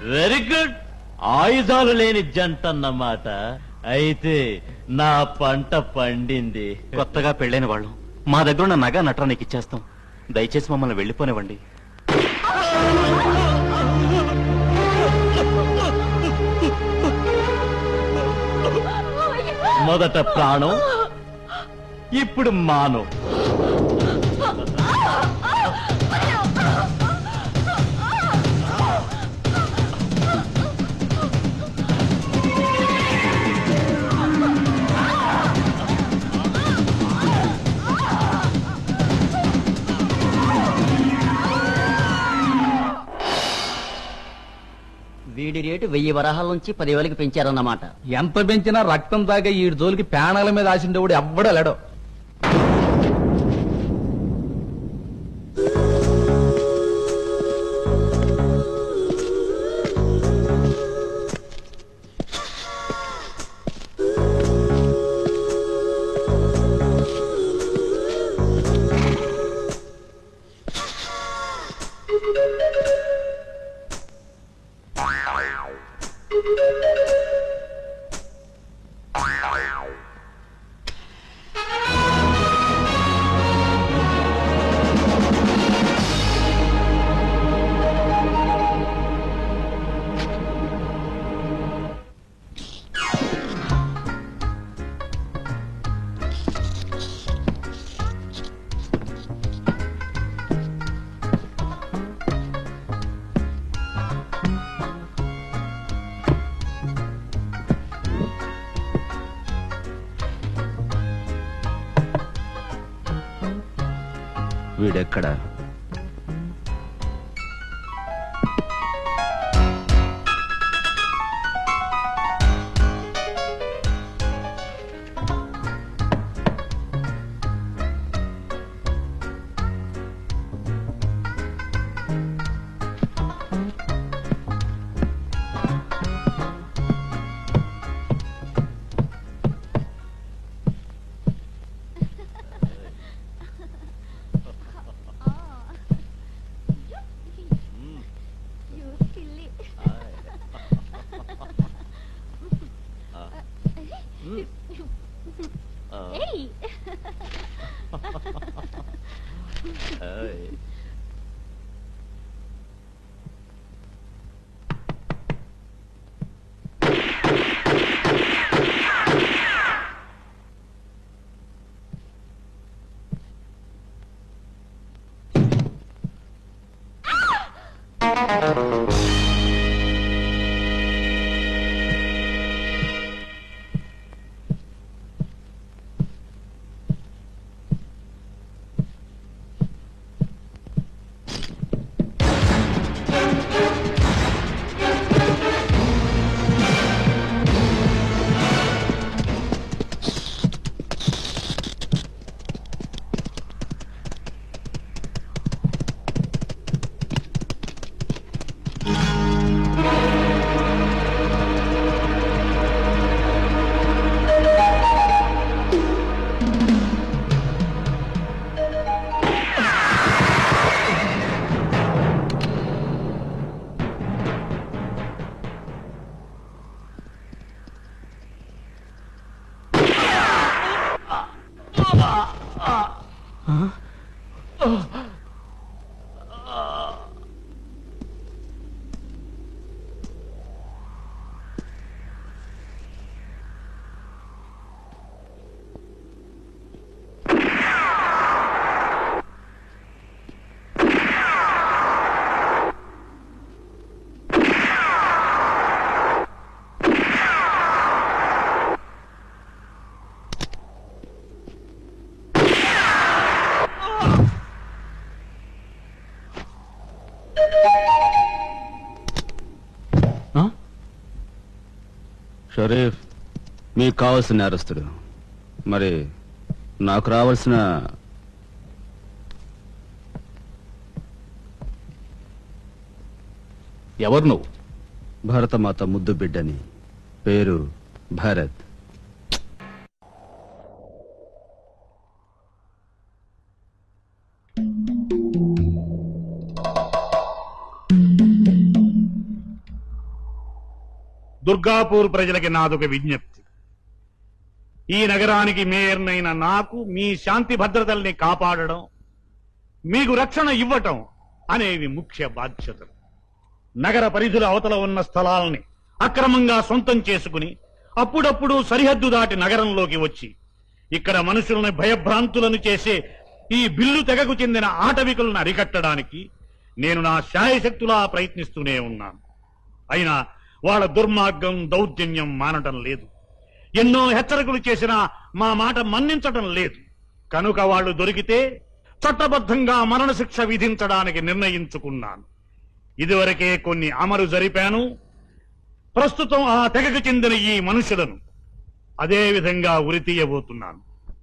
very good ఆయుధాలు లేని జంట అన్నమాట అయితే నా పంట పండింది కొత్తగా పెళ్ళైన వాళ్ళం మా దగ్గర ఉన్న నగ నట్రా నీకు ఇచ్చేస్తాం దయచేసి మమ్మల్ని వెళ్ళిపోనివ్వండి మొదట ప్రాణం ఇప్పుడు మానం వీడి రేటు వెయ్యి వరహాల నుంచి పదివేలకు పెంచారన్నమాట ఎంత పెంచినా రక్తం తాగే ఈ జోలికి ప్రాణాల మీద ఆశిండేవాడు ఎవ్వడూ లేడో వీడెక్కడ షరీఫ్ మీకు కావాల్సిన నేరస్తుడు మరి నాకు రావాల్సిన ఎవరు నువ్వు భరతమాత ముద్దు బిడ్డని పేరు భరత్ దుర్గాపూర్ ప్రజలకి నాదొక విజ్ఞప్తి ఈ నగరానికి మేయర్నైన నాకు మీ శాంతి భద్రతల్ని కాపాడడం మీకు రక్షణ ఇవ్వటం అనేవి ముఖ్య బాధ్యతలు నగర పరిధుల అవతల ఉన్న స్థలాల్ని అక్రమంగా సొంతం చేసుకుని అప్పుడప్పుడు సరిహద్దు దాటి నగరంలోకి వచ్చి ఇక్కడ మనుషుల్ని భయభ్రాంతులను చేసే ఈ బిల్లు తెగకు చెందిన ఆటవికులను అరికట్టడానికి నేను నా శాయశక్తులా ప్రయత్నిస్తూనే ఉన్నాను అయినా వాళ్ళ దుర్మార్గం దౌర్జన్యం మానటం లేదు ఎన్నో హెచ్చరికలు చేసినా మా మాట మన్నించటం లేదు కనుక వాళ్ళు దొరికితే చట్టబద్ధంగా మరణశిక్ష విధించడానికి నిర్ణయించుకున్నాను ఇదివరకే కొన్ని అమలు జరిపాను ప్రస్తుతం ఆ తెగకు చెందిన ఈ మనుషులను అదే విధంగా ఉరితీయబోతున్నాను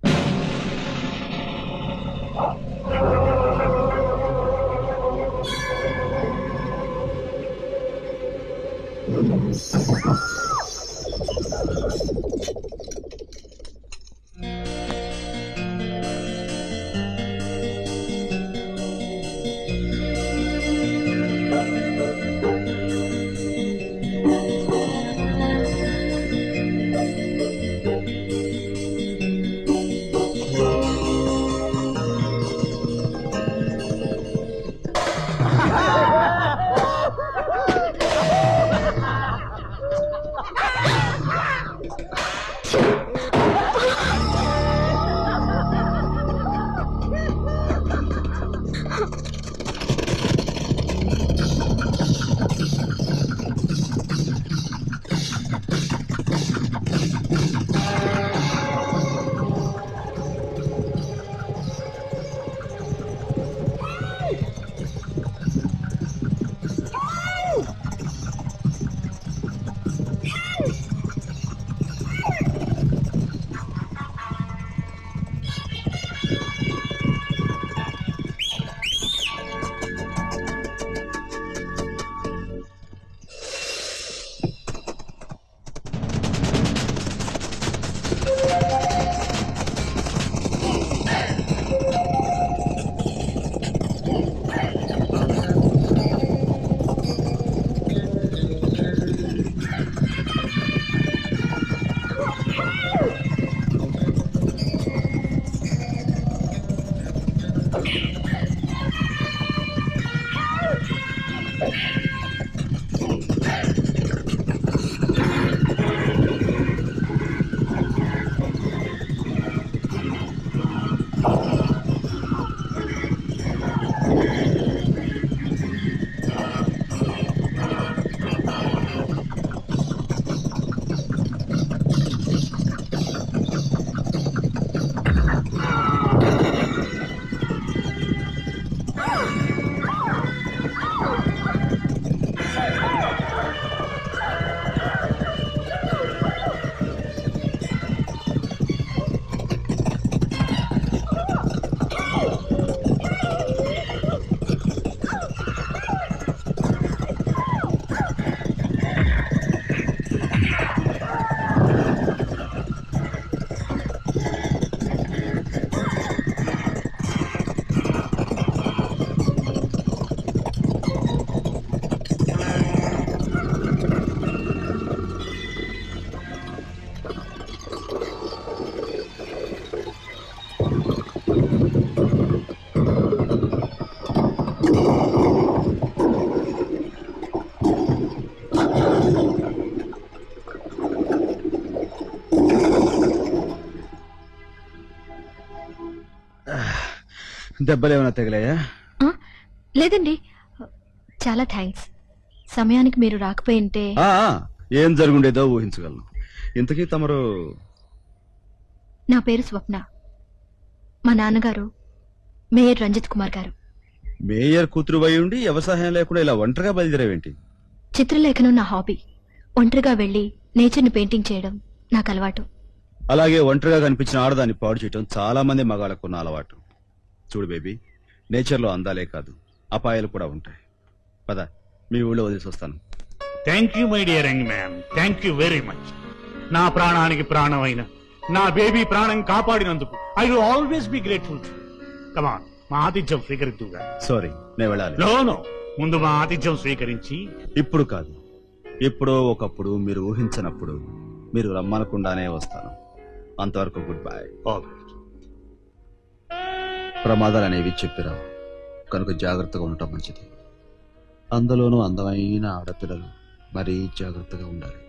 దెబ్బలేమైనా తగిలాయా ఆ, లేదండి చాలా థ్యాంక్స్ సమయానికి మీరు రాకపోయింటే ఆ, ఆ, ఏం జరుగుండేదో ఊహించగలను ఇంతకీ తమరు నా పేరు స్వప్న మా నాన్నగారు మేయర్ రంజిత్ కుమార్ గారు మేయర్ కూతురు అయి ఉండి వ్యవసాయం లేకుండా ఇలా ఒంటరిగా బయలుదేరావేంటి చిత్రలేఖనం నా హాబీ ఒంటరిగా వెళ్లి నేచర్ని పెయింటింగ్ చేయడం నాకు అలవాటు అలాగే ఒంటరిగా కనిపించిన ఆడదాన్ని పాడు చేయటం చాలా మంది మగాళ్ళకు ఉన్న అలవాటు చూడు బేబీ నేచర్లో అందాలే కాదు అపాయాలు కూడా ఉంటాయి పద మీ ఊళ్ళో వదిలేసి వస్తాను thank you my dear young man thank you very much నా ప్రాణానికి ప్రాణమైన నా బేబీ ప్రాణం కాపాడినందుకు I will always be grateful come on మా ఆతిథ్యం స్వీకరిద్దుగా సారీ నేను వెళ్ళాలి నో నో ముందు మా ఆతిథ్యం స్వీకరించి ఇప్పుడు కాదు ఎప్పుడో ఒకప్పుడు మీరు ఊహించనప్పుడు మీరు రమ్మనకుండానే వస్తాను అంతవరకు గుడ్ బై ఓకే ప్రమాదాలు అనేవి చెప్పిరావు కనుక జాగ్రత్తగా ఉండటం మంచిది అందులోనూ అందమైన ఆడపిల్లలు మరీ జాగ్రత్తగా ఉండాలి